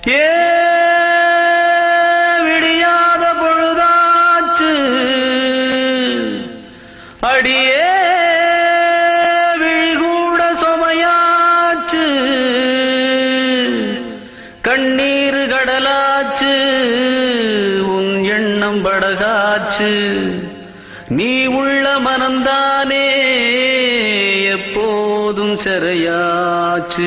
ஏ விடியாத பொழுதாச்சு அடியே விழிகூட சுமையாச்சு கண்ணீர் கடலாச்சு உன் எண்ணம் படகாச்சு நீ உள்ள மனம்தானே எப்போதும் சிறையாச்சு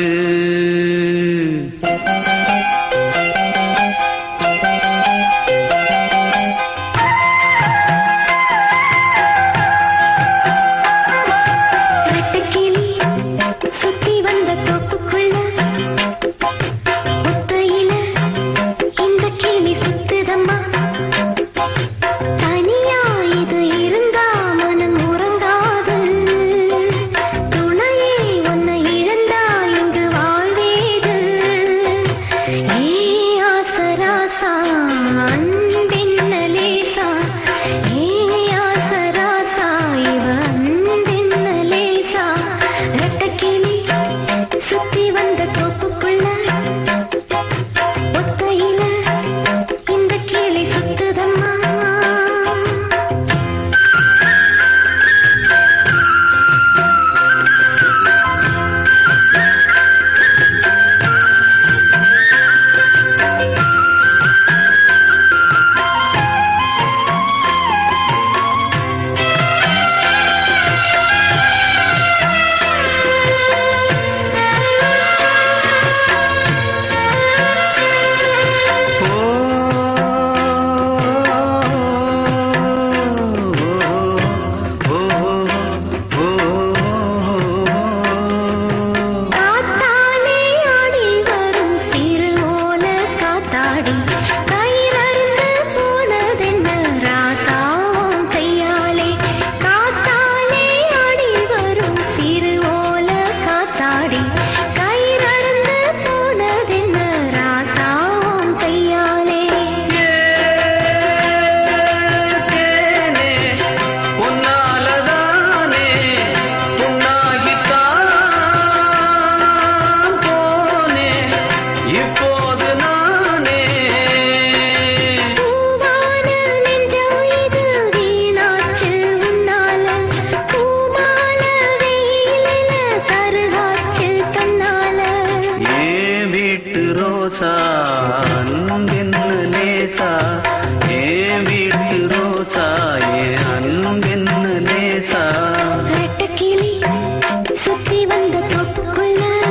வெட்டுக்கிளி சுத்தி வந்த தோப்புக்குள்ள ஒத்தையில இந்த கிளி சுத்துதம்மா தனியா இது இருந்தா மனம் உறங்காது துணையே உன்னை இழந்தா இங்கு வாழ்வேது ஏ ஆசராசா அன்பென்ன லேசா ஏ ஆசராசா இவ அன்பென்ன லேசா ரெட்டக்கிளி சுத்தி வந்த தோப்புக்குள்ள ஒத்தையில இந்த கிளி சுத்துதம்மா காத்தாலே ஆடி வரும் சிறு ஓல காத்தாடி கயிறறுந்து போனதென்ன ராசாவும் கையாலே காத்தாலே ஆடி வரும் சிறு ஓல காத்தாடி கயிறறுந்து போனதென்ன ராசாவும் கையாலே தேனே, உன்னாலதானே புண்ணாகித்தான் போனேன். இப்போது நானே பூவான நெஞ்சம் இது வீணாச்சு உன்னால பூமால வெயிலில சருகாச்சு கண்ணால ஏன் வீட்டு ரோசா அன்பென்ன லேசா ஏன் வீட்டு ரோசா ஏன் அன்பென்ன லேசா ரெட்டக்கிளி சுத்தி வந்த தோப்புக்குள்ள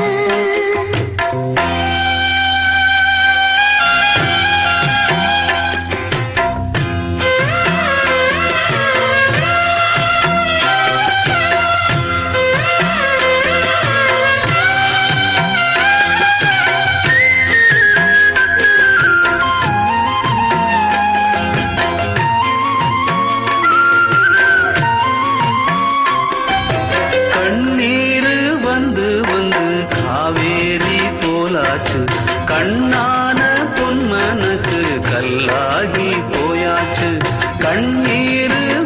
கண்ணீரு வந்து வந்து காவேரி போலாச்சு கண்ணான பொன் மனசு கல்லாகி போயாச்சு கண்ணீரு